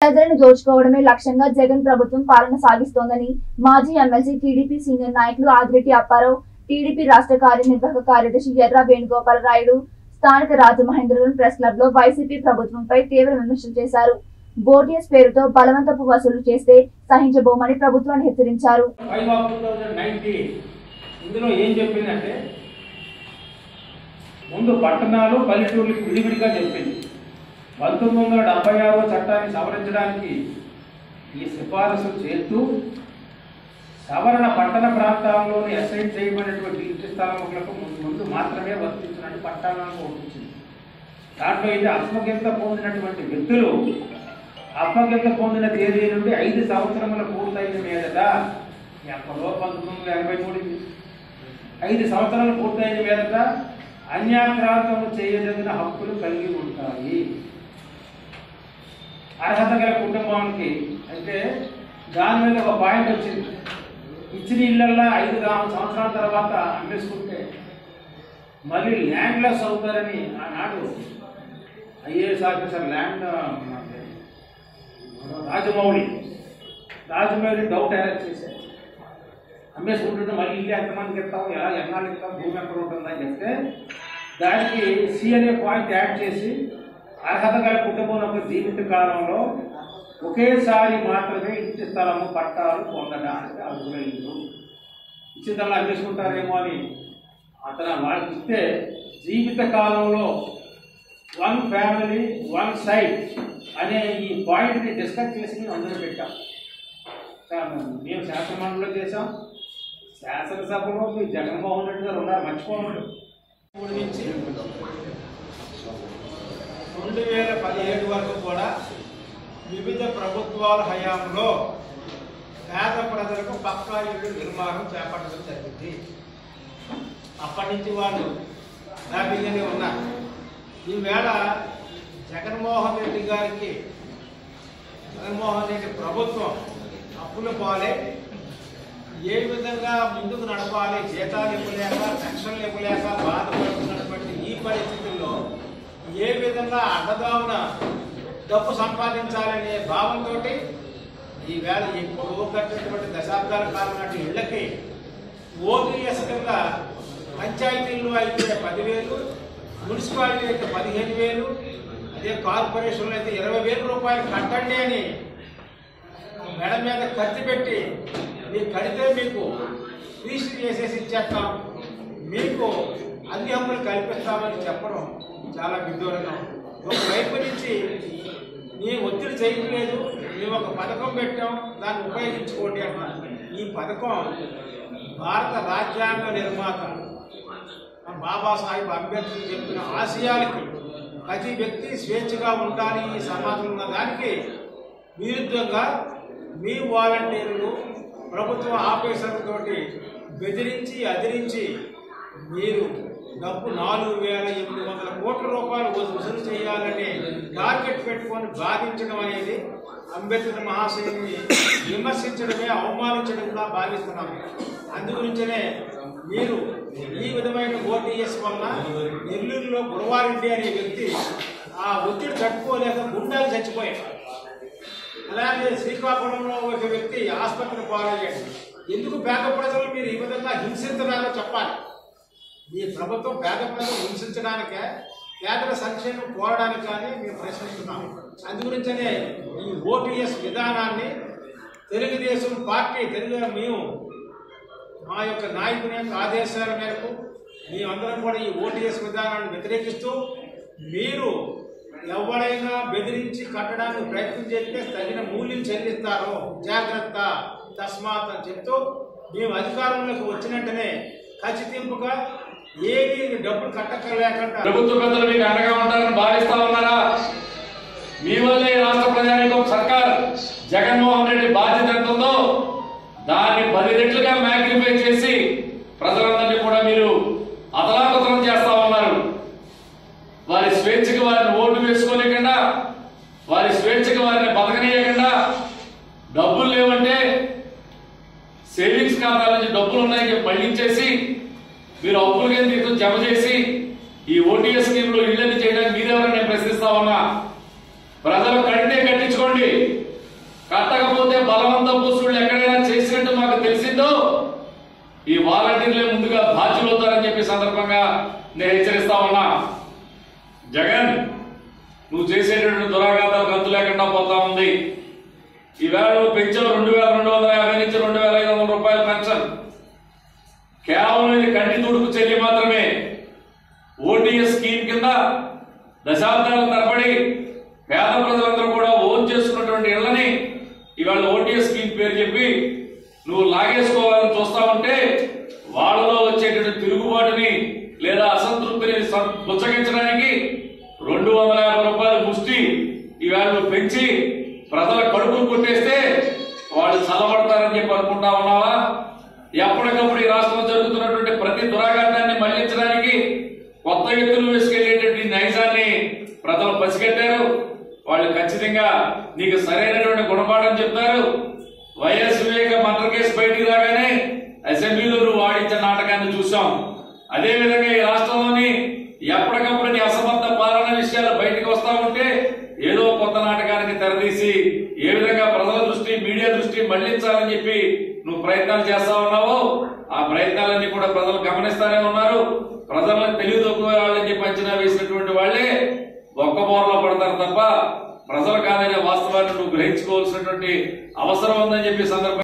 ప్రజలను దోచుకోవడమే లక్ష్యంగా జగన్ ప్రభుత్వం పాలన సాగిస్తోందని మాజీ ఎమ్మెల్సీ టీడీపీ సీనియర్ నాయకులు ఆదిరెడ్డి అప్పారావు టీడీపీ రాష్ట్ర కార్యనిర్వాహక కార్యదర్శి ఎర్ర వేణుగోపాల్ రాయుడు స్థానిక రాజమహేంద్రవరం ప్రెస్ క్లబ్ లో వైసీపీ ప్రభుత్వంపై తీవ్ర విమర్శలు చేశారు బోర్డియస్ పేరుతో బలవంతపు వసూలు చేస్తే సహించబోమని ప్రభుత్వాన్ని హెచ్చరించారు five of two thousand nineteen ఇందులో ఏం చెప్పిందంటే ముందు పట్టణాలు పల్లెటూర్లకు విడివిడిగా చెప్పింది పంతొమ్మిది వందల డెబ్బై ఆరో చట్టాన్ని సవరించడానికి ఈ సిఫారసు చేస్తూ సవరణ పట్టణ ప్రాంతాల్లోని అసైన్ చేయబడినటువంటి ఇంటి స్థలములకు ముందు ముందు మాత్రమే వర్తించినట్టు పట్టణాలకు వర్తించింది దాంట్లో ఇది అస్మకింత పొందినటువంటి వ్యక్తులు అప్పగింత పొందిన తేదీ నుండి ఐదు సంవత్సరముల పూర్తయిన మీదట ఎక్కడో పంతొమ్మిది వందల ఎనభై మూడు ఇది. ఐదు సంవత్సరాలు పూర్తయిన మీదట అన్యాక్రాంతము చేయదగిన హక్కులు కలిగి ఉంటాయి అర్హత గల కుటుంబానికి అంటే దాని మీద ఒక పాయింట్ వచ్చింది ఇచ్చిన ఇళ్ళల్లో ఐదు గా- సంవత్సరాల తర్వాత అమ్మేసుకుంటే మళ్ళీ ల్యాండ్లెస్ అవుతారని ఆనాడు IAS officer land Rajamouli Rajamouli doubt arrest చేశారు అమ్మేసుకుంటుంటే మళ్ళీ ఇల్లు ఎంతమందికి ఇస్తాం ఎలా ఎన్నాళ్ళు ఇస్తాం భూమి ఎక్కడ ఉంటుందని చెప్తే దానికి సి అనే పాయింట్ యాడ్ చేసి అర్హత గల కుటుంబం యొక్క జీవిత కాలంలో ఒకేసారి మాత్రమే ఇంటి స్థలము పట్టాలు పొందడానికి అర్హులైంది ఇచ్చిందల్లా అమ్మేసుకుంటారేమో అని అతను వాళ్ళకి ఇస్తే జీవిత కాలంలో వన్ ఫ్యామిలీ వన్ సైడ్ అనే ఈ పాయింట్ని డిస్కస్ చేసి మేము అందరూ పెట్టాం కా- మేము శాసనమండలిలో చేసాం శాసనసభలో మీ జగన్మోహన్ రెడ్డి గారు ఉన్నారు మర్చిపోమడు మూడు నుంచి రెండు వేల పదిహేడు వరకు కూడా వివిధ ప్రభుత్వాల హయాంలో పేద ప్రజలకు పక్కా ఇల్లు నిర్మాణం చేపట్టడం జరిగింది అప్పటి నుంచి వాళ్ళు హ్యాపీగానే ఉన్నారు ఈవేళ జగన్మోహన్ రెడ్డి గారికి జగన్మోహన్ రెడ్డి ప్రభుత్వం అప్పుల పాలే ఏ విధంగా ముందుకు నడపాలి జీతాలు ఇవ్వలేక పెన్షన్లు ఇవ్వలేక బాధపడుతున్నటువంటి ఈ పరిస్థితుల్లో ఏ విధంగా అడ్డదామున డబ్బు సంపాదించాలనే భావంతో ఈవేళ ఎక్కువ కట్టినటువంటి దశాబ్దాల కాలం నాటి ఇళ్ళకి ఓపీఎస్ కింద పంచాయతీల్లో అయితే పదివేలు మున్సిపాలిటీ అయితే పదిహేను వేలు అదే కార్పొరేషన్లో అయితే ఇరవై వేల రూపాయలు కట్టండి అని మెడ మీద ఖర్చు పెట్టి మీరు కడితే మీకు రిజిస్టర్ చేసేసి ఇచ్చేస్తాం మీకు అన్ని హక్కులు కల్పిస్తామని చెప్పడం చాలా విదూరంగా ఉంది. ఒకవైపు నుంచి నీ ఒత్తిడి చేయట్లేదు మేము ఒక పథకం పెట్టాం దాన్ని ఉపయోగించుకోండి అన్నారు ఈ పథకం భారత రాజ్యాంగ నిర్మాత బాబాసాహెబ్ అంబేద్కర్ చెప్పిన ఆశయాలకి ప్రతి వ్యక్తి స్వేచ్ఛగా ఉండాలి ఈ సమాజంలో ఉన్న దానికి విరుద్ధంగా మీ వాలంటీర్లు ప్రభుత్వ ఆఫీసర్లతోటి బెదిరించి అదిరించి మీరు డబ్బు నాలుగు వేల ఎనిమిది వందల కోట్ల రూపాయలు వసూలు చేయాలని టార్గెట్ పెట్టుకొని బాధించడం అనేది అంబేద్కర్ మహాశయుని విమర్శించడమే అవమానించడంగా భావిస్తున్నాము అందుగురించనే మీరు ఈ విధమైన ఓటీఎస్ వలన నెల్లూరులో గురవారెడ్డి అనే వ్యక్తి ఆ ఒత్తిడి తట్టుకోలేక గుండాలు చచ్చిపోయాడు అలాగే శ్రీకాకుళంలో ఒక వ్యక్తి ఆసుపత్రి పాలయ్యాడు ఎందుకు పేద ప్రజలు మీరు ఈ విధంగా హింసించడాలో చెప్పాలి ఈ ప్రభుత్వం పేద ప్రజలు హింసించడానికే పేదల సంక్షేమం కోరడానికి కానీ మేము ప్రశ్నిస్తున్నాం అందుగురించనే ఈ ఓపీఎస్ విధానాన్ని తెలుగుదేశం పార్టీ తెలుగు మేము మా యొక్క నాయకుని యొక్క ఆదేశాల మేరకు మేమందరం కూడా ఈ ఓటీఎస్ విధానాన్ని వ్యతిరేకిస్తూ మీరు ఎవరైనా బెదిరించి కట్టడానికి ప్రయత్నం చేస్తే తగిన మూల్యం చెల్లిస్తారో జాగ్రత్త తస్మాత్ అని చెప్తూ మేము అధికారంలోకి వచ్చిన వెంటనే ఖచ్చితింపుగా ఏమీ డబ్బులు కట్టక్కర్లేకుండా ప్రభుత్వ పెద్దలు మీకు అండగా ఉంటారని భావిస్తా ఉన్నారా మీ వల్లే ఈ రాష్ట్ర ప్రజానికం సర్కార్ జగన్మోహన్ రెడ్డి బాధ్యత ఎంత ఉందో దాన్ని పది రెట్లుగా మ్యాగ్నిఫై చేసి ప్రజలందరినీ కూడా మీరు అతలాకుతలం చేస్తా ఉన్నారు వారి స్వేచ్ఛకి వారిని ఓటు వేసుకోలేకుండా వారి స్వేచ్ఛకి వారిని బతకనీయకుండా డబ్బులు లేవంటే సేవింగ్స్ ఖాతాల నుంచి డబ్బులు ఉన్నాయి మళ్ళించేసి మీరు అప్పులు కింద తీసుకొని జమ చేసి ఈ ఓటీఎస్ స్కీమ్ లో ఇళ్ళని చేయడానికి మీరెవరని నేను ప్రశ్నిస్తా ఉన్నా ప్రజలు కడితే కట్టించుకోండి కట్టకపోతే బలవంత పూసుళ్ళు ఎక్కడైనా చేసినట్టు మాకు తెలిసిందో ఈ వాలంటీర్లే ముందుగా బాధ్యులు అవుతారని చెప్పి సందర్భంగా నేను హెచ్చరిస్తా ఉన్నా జగన్ నువ్వు చేసేటటువంటి దురాఘాతాలకు అంతు లేకుండా పోతా ఉంది ఈవేళ నువ్వు పెంచావు రెండు వేల రెండు వందల యాభై నుంచి రెండు వేల ఐదు వందల రూపాయల పెన్షన్ కేవలం ఇది కంటి తుడుపు చెల్లి మాత్రమే ఓటీఎస్ స్కీమ్ కింద దశాబ్దాల తరబడి పేద ప్రజలందరూ కూడా ఓన్ చేసుకున్నటువంటి ఇళ్లని ఇవాళ ఓటీఎస్ స్కీమ్ పేరు చెప్పి నువ్వు లాగేసుకోవాలని చూస్తా ఉంటే వాళ్ళలో వచ్చేటువంటి తిరుగుబాటుని లేదా అసంతృప్తిని సం- బుచ్చగించడానికి రెండు వందల యాభై రూపాయలు ముష్టి ఈవేళ నువ్వు పెంచి ప్రజల కడుపులు కొట్టేస్తే వాళ్ళు చల్లబడతారని చెప్పి అనుకుంటా ఉన్నావా ఎప్పటికప్పుడు ఈ రాష్ట్రంలో జరుగుతున్నటువంటి ప్రతి దురాఘాతాన్ని మళ్లించడానికి కొత్త వ్యక్తులు వేసుకెళ్లేటువంటి నైజాన్ని ప్రజలు పసిగట్టారు వాళ్ళు ఖచ్చితంగా నీకు సరైనటువంటి గుణపాఠం చెప్తారు వైఎస్ వివేక మర్డర్ కేసు బయటికి రాగానే అసెంబ్లీలో నువ్వు ఆడించిన నాటకాన్ని చూసాం అదే విధంగా ఈ రాష్ట్రంలోని ఎప్పటికప్పుడు నీ అసమర్థ పాలన విషయాలు బయటకు వస్తా ఉంటే ఏదో కొత్త నాటకానికి తెరదీసి ఏ విధంగా ప్రజల దృష్టి మీడియా దృష్టి మళ్లించాలని చెప్పి నువ్వు ప్రయత్నాలు చేస్తా ఉన్నావో ఆ ప్రయత్నాలన్నీ కూడా ప్రజలు గమనిస్తానే ఉన్నారు ప్రజలను తెలివి తక్కువ వాళ్ళని చెప్పి అంచనా వేసినటువంటి వాళ్ళే ఒక్క బోర్లో పడతారు తప్ప ప్రజలు కాదనే వాస్తవాన్ని నువ్వు గ్రహించుకోవాల్సినటువంటి అవసరం ఉందని చెప్పి ఈ సందర్భంగా